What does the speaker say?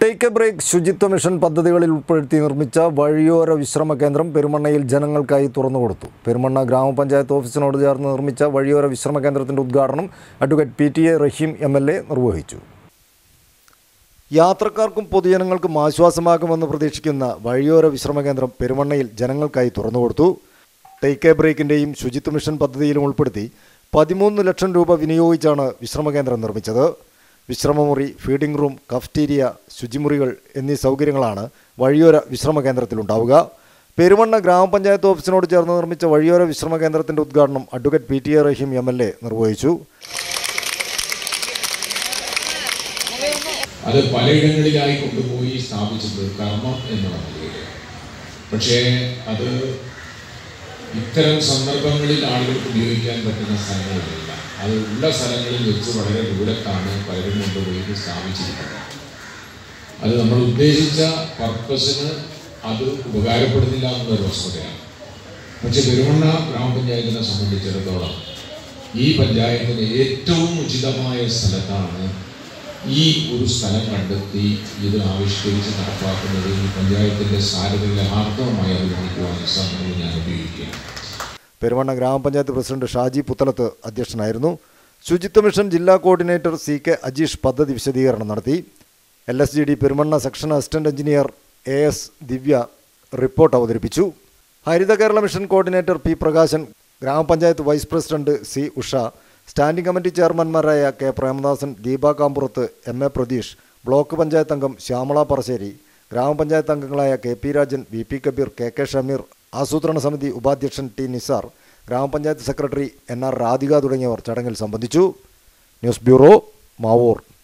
take a break ശുചിത്വ mission പദ്ധതികളിൽ ഉൾപ്പെടുത്തി നിർമ്മിച്ച വഴിയോര വിശ്രമ കേന്ദ്രം പെരുമണ്ണയിൽ ജനങ്ങൾക്കായി തുറന്നുകൊടുത്തു പെരുമണ്ണ ഗ്രാമപഞ്ചായത്ത് ഓഫീസിനോട് ചേർന്ന് നിർമ്മിച്ച വഴിയോര വിശ്രമ കേന്ദ്രത്തിന്റെ ഉദ്ഘാടനം advocate P T A Rahim M L A നിർവഹിച്ചു യാത്രക്കാർക്കും പൊതുജനങ്ങൾക്കും ആശ്വാസമാകുമെന്ന് പ്രതീക്ഷിക്കുന്ന വഴിയോര വിശ്രമ കേന്ദ്രം പെരുമണ്ണയിൽ ജനങ്ങൾക്കായി തുറന്നുകൊടുത്തു ടേക്ക് എ ബ്രേക്കിൻ്റെയും ശുചിത്വ മിഷൻ പദ്ധതിയിലും ഉൾപ്പെടുത്തി പതിമൂന്ന് ലക്ഷം രൂപ വിനിയോഗിച്ചാണ് വിശ്രമ കേന്ദ്രം നിർമ്മിച്ചത് വിശ്രമമുറി ഫീഡിംഗ് റൂം കഫ്റ്റീരിയ ശുചിമുറികൾ എന്നീ സൗകര്യങ്ങളാണ് വഴിയോര വിശ്രമ കേന്ദ്രത്തിലുണ്ടാവുക പെരുമണ്ണ ഗ്രാമപഞ്ചായത്ത് ഓഫീസിനോട് ചേർന്ന് നിർമ്മിച്ച വഴിയോര വിശ്രമ കേന്ദ്രത്തിന്റെ ഉദ്ഘാടനം advocate P T A Rahim M L A നിർവഹിച്ചു അത് പലയിടങ്ങളിലായി കൊണ്ടുപോയി സ്ഥാപിച്ചത് കർമ്മം എന്നുള്ള നിലയിൽ പക്ഷേ അത് ഇത്തരം സന്ദർഭങ്ങളിൽ ആളുകൾക്ക് ഉപയോഗിക്കാൻ പറ്റുന്ന സ്ഥലങ്ങളിലല്ല അത് ഉള്ള സ്ഥലങ്ങളിൽ വെച്ച് വളരെ ദൂരത്താണ് പലരും കൊണ്ടുപോയി ഇത് സ്ഥാപിച്ചിരിക്കുന്നത് അത് നമ്മൾ ഉദ്ദേശിച്ച പർപ്പസിന് അത് ഉപകാരപ്പെടുന്നില്ല എന്നൊരു വസ്തുതയാണ് പക്ഷെ പെരുമണ്ണ ഗ്രാമപഞ്ചായത്തിനെ സംബന്ധിച്ചിടത്തോളം ഈ പഞ്ചായത്തിന് ഏറ്റവും ഉചിതമായ സ്ഥലത്താണ് ഈ ഒരു സ്ഥലം കണ്ടെത്തി ഇത് ആവിഷ്കരിച്ച് നടപ്പാക്കുന്നത് ഈ പഞ്ചായത്തിൻ്റെ സാരഥികളെ ആർദ്രമായി അഭിമാനിക്കുവാൻ ഈ സമയം ഞാൻ ഉപയോഗിക്കുകയാണ് പെരുമണ്ണ ഗ്രാമപഞ്ചായത്ത് പ്രസിഡന്റ് ഷാജി പുത്തലത്ത് അധ്യക്ഷനായിരുന്നു ശുചിത്വ മിഷൻ ജില്ലാ കോർഡിനേറ്റർ സി കെ അജീഷ് പദ്ധതി വിശദീകരണം നടത്തി L S G D Perumanna section assistant engineer A S Divya report അവതരിപ്പിച്ചു Haritha Kerala mission coordinator P Prakashan ഗ്രാമപഞ്ചായത്ത് vice president C Usha standing committee ചെയർമാൻമാരായ K Premadasan Deepa Kampurath M A Pratheesh block panchayat അംഗം ശ്യാമള പറശ്ശേരി ഗ്രാമപഞ്ചായത്ത് അംഗങ്ങളായ K P Rajan V P Kabeer K K Shameer ആസൂത്രണ സമിതി ഉപാധ്യക്ഷൻ ടി നിസാർ ഗ്രാമപഞ്ചായത്ത് സെക്രട്ടറി എൻ ആർ രാധിക തുടങ്ങിയവർ ചടങ്ങിൽ സംബന്ധിച്ചു ന്യൂസ് ബ്യൂറോ മാവൂർ